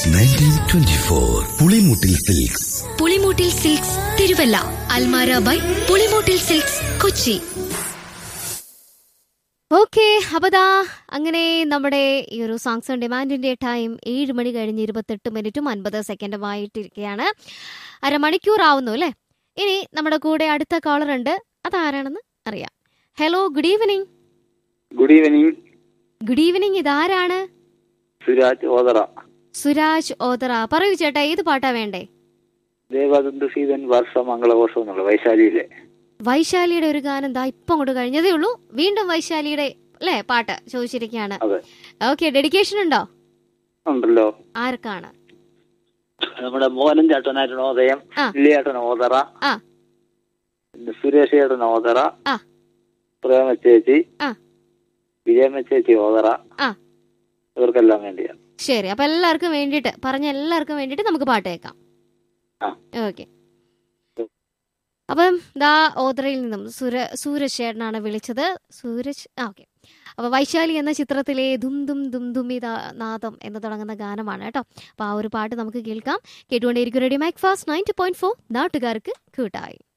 Nineteen twenty four Pulimoottil silks Pulimoottil silks Thiruvalla Almara by Pulimoottil silks Kochi okay അപ്പതാ അങ്ങനെ നമ്മുടെ ഈ ഒരു സോങ്സ് ഓൺ ഡിമാൻഡിന്റെ ടൈം ഏഴ് മണി കഴിഞ്ഞ് ഇരുപത്തെട്ട് മിനിറ്റും അൻപത് സെക്കൻഡും ആയിട്ടിരിക്കുകയാണ് അരമണിക്കൂർ ആവുന്നു അല്ലേ ഇനി നമ്മുടെ കൂടെ അടുത്ത കോളർ ഉണ്ട് അതാരാണെന്ന് അറിയാം hello good evening good evening good evening ഇതാരാണ് സുരാജ് ഓതറ സുരാജ് ഓതറ പറയൂ ചേട്ടാ ഏത് പാട്ടാ വേണ്ടേ ദേവദന്ത് സീതൻ വർഷ മംഗളഘോഷം എന്നുള്ള വൈശാലിയിലെ വൈശാലിയുടെ ഒരു ഗാനം ദാ ഇപ്പം അങ്ങോട്ട് കഴിഞ്ഞതേ ഉള്ളൂ വീണ്ടും വൈശാലിയുടെ അല്ലേ പാട്ട് ചോദിച്ചിരിക്കുകയാണ് അതെ ഓക്കെ ഡെഡിക്കേഷൻ ഉണ്ടോ ഉണ്ടല്ലോ ആർക്കാണ് നമ്മുടെ മോഹനൻ ചേട്ടനായിരുന്നു ഓദയം ആ. ലില്ലിയേട്ടൻ ഓതറ ആ. പിന്നെ സുരേഷ് ചേട്ടൻ ഓതറ ആ. പ്രേമ ചേച്ചി ആ. വിജയമ്മ ചേച്ചി ഓതറ ആ. ഇവർക്കെല്ലാം വേണ്ടിയാണ് ശരി അപ്പൊ എല്ലാവർക്കും വേണ്ടിയിട്ട് പറഞ്ഞ എല്ലാവർക്കും വേണ്ടിയിട്ട് നമുക്ക് പാട്ട് കേൾക്കാം ആ. ഓക്കെ അപ്പം ദാ ഓദ്രയിൽ നിന്നും സുര സൂരജ് ചേട്ടനാണ് വിളിച്ചത് സൂരജ് ആ ഓക്കെ അപ്പൊ വൈശാലി എന്ന ചിത്രത്തിലെ ദും ദും ദും ദുമിത നാദം എന്ന് തുടങ്ങുന്ന ഗാനമാണ് കേട്ടോ അപ്പൊ ആ ഒരു പാട്ട് നമുക്ക് കേൾക്കാം കേട്ടുകൊണ്ടേയിരിക്കും ready Mac Fast ninety point four നാട്ടുകാർക്ക് കൂട്ടായി